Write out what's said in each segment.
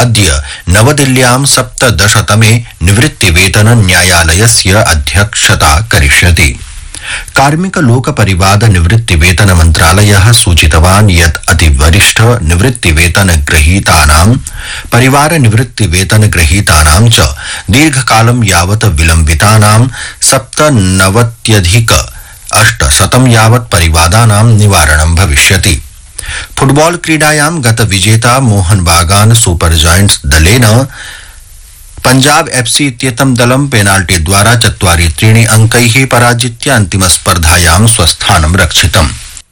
अद्य नवदिल्ल्यां सप्तदशतमे निवृत्तिवेतन न्यायालयस्य अध्यक्षता करिष्यति कार्मिक लोक परिवाद निवृत्ति वेतन मन्त्रालयः सूचितवान् यत् अतिवरिष्ठ निवृत्ति वेतन ग्रहीतानां परिवार निवृत्ति वेतन ग्रहीतानां च दीर्घकालं यावत् विलम्बितानां सप्तनवत्यधिक अष्टशतं यावत् परिवादानां निवारणं भविष्यति फुटबॉल क्रीडायां गत विजेता मोहन बागान सुपर जायंट्स दलेन पंजाब एफसी इत्येतं दलं पेनाल्टी द्वारा चत्वारि त्रीणि अङ्कैः पराजित्य अन्तिमस्पर्धायां स्वस्थानं रक्षितम्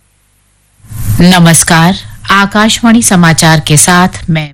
नमस्कार आकाशवाणी समाचार के साथ मैं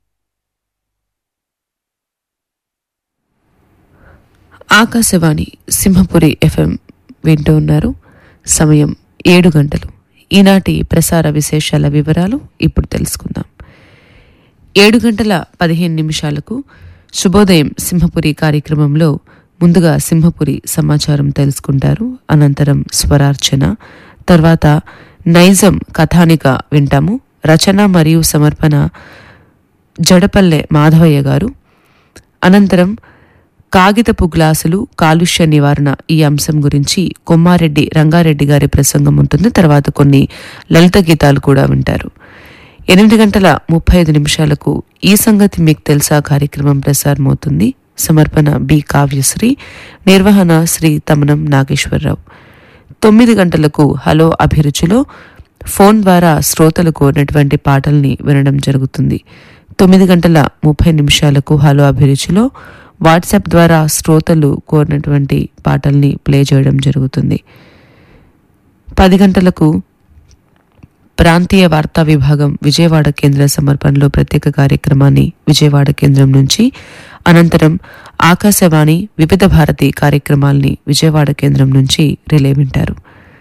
ఆకాశవాణి సింహపురి ఎఫ్ఎం వింటూ ఉన్నారు సమయం ఏడు గంటలు ఈనాటి ప్రసార విశేషాల వివరాలు ఇప్పుడు తెలుసుకుందాం ఏడు గంటల పదిహేను నిమిషాలకు శుభోదయం సింహపురి కార్యక్రమంలో ముందుగా సింహపురి సమాచారం తెలుసుకుంటారు అనంతరం స్వరార్చన తర్వాత నైజం కథానిక వింటాము రచన మరియు సమర్పణ జడపల్లె మాధవయ్య గారు అనంతరం కాగితపు గ్లాసులు కాలుష్య నివారణ ఈ అంశం గురించి కొమ్మారెడ్డి రంగారెడ్డి గారి ప్రసంగం ఉంటుంది తర్వాత కొన్ని లలిత గీతాలు కూడా వింటారు ఎనిమిది గంటల ముప్పై ఐదు నిమిషాలకు ఈ సంగతి మీకు తెలుసా కార్యక్రమం ప్రసారమవుతుంది సమర్పణ బి కావ్యశ్రీ నిర్వహణ శ్రీ తమనం నాగేశ్వరరావు తొమ్మిది గంటలకు హలో అభిరుచిలో ఫోన్ ద్వారా శ్రోతలు కోరినటువంటి పాటల్ని వినడం జరుగుతుంది తొమ్మిది గంటల ముప్పై నిమిషాలకు హలో అభిరుచిలో వాట్సాప్ ద్వారా శ్రోతలు కోరినటువంటి పాటల్ని ప్లే చేయడం జరుగుతుంది పది గంటలకు ప్రాంతీయ వార్తా విభాగం విజయవాడ కేంద్ర సమర్పణలో ప్రత్యేక కార్యక్రమాన్ని విజయవాడ కేంద్రం నుంచి అనంతరం ఆకాశవాణి వివిధ భారతి కార్యక్రమాల్ని విజయవాడ కేంద్రం నుంచి రిలే వింటారు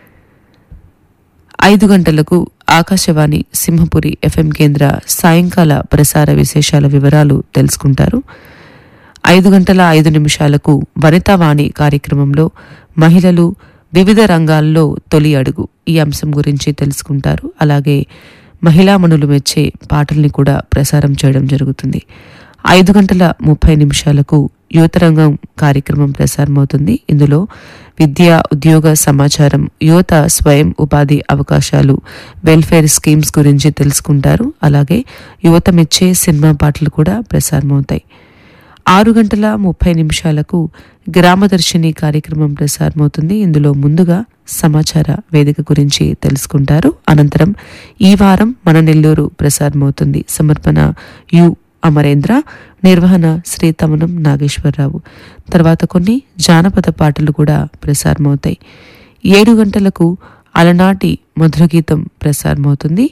ఐదు గంటలకు ఆకాశవాణి సింహపురి ఎఫ్ఎం కేంద్ర సాయంకాల ప్రసార విశేషాల వివరాలు తెలుసుకుంటారు ఐదు గంటల ఐదు నిమిషాలకు వనితావాణి కార్యక్రమంలో మహిళలు వివిధ రంగాల్లో తొలి అడుగు ఈ అంశం గురించి తెలుసుకుంటారు అలాగే మహిళామణులు మెచ్చే పాటల్ని కూడా ప్రసారం చేయడం జరుగుతుంది ఐదు గంటల ముప్పై నిమిషాలకు యువతరంగం కార్యక్రమం ప్రసారమవుతుంది ఇందులో విద్య ఉద్యోగ సమాచారం యువత స్వయం ఉపాధి అవకాశాలు వెల్ఫేర్ స్కీమ్స్ గురించి తెలుసుకుంటారు అలాగే యువత మెచ్చే సినిమా పాటలు కూడా ప్రసారమవుతాయి ఆరు గంటల ముప్పై నిమిషాలకు గ్రామదర్శిని కార్యక్రమం ప్రసారమవుతుంది ఇందులో ముందుగా సమాచార వేదిక గురించి తెలుసుకుంటారు అనంతరం ఈ వారం మన నెల్లూరు ప్రసారమవుతుంది సమర్పణ యు అమరేంద్ర నిర్వహణ శ్రీ తమనం నాగేశ్వరరావు తర్వాత కొన్ని జానపద పాటలు కూడా ప్రసారమవుతాయి ఏడు గంటలకు అలనాటి మధుర గీతం ప్రసారమవుతుంది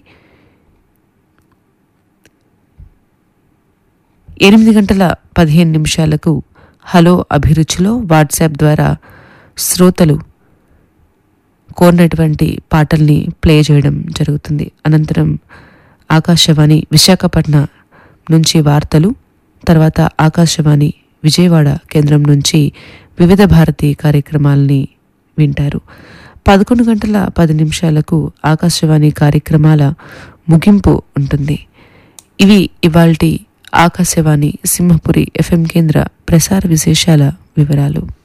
ఎనిమిది గంటల పదిహేను నిమిషాలకు హలో అభిరుచిలో వాట్సాప్ ద్వారా శ్రోతలు కోరినటువంటి పాటల్ని ప్లే చేయడం జరుగుతుంది అనంతరం ఆకాశవాణి విశాఖపట్నం నుంచి వార్తలు తర్వాత ఆకాశవాణి విజయవాడ కేంద్రం నుంచి వివిధ భారతి కార్యక్రమాల్ని వింటారు పదకొండు గంటల పది నిమిషాలకు ఆకాశవాణి కార్యక్రమాల ముగింపు ఉంటుంది ఇవి ఇవాల్టి ఆకాశవాణి సింహపురి ఎఫ్ఎం కేంద్ర ప్రసార విశేషాల వివరాలు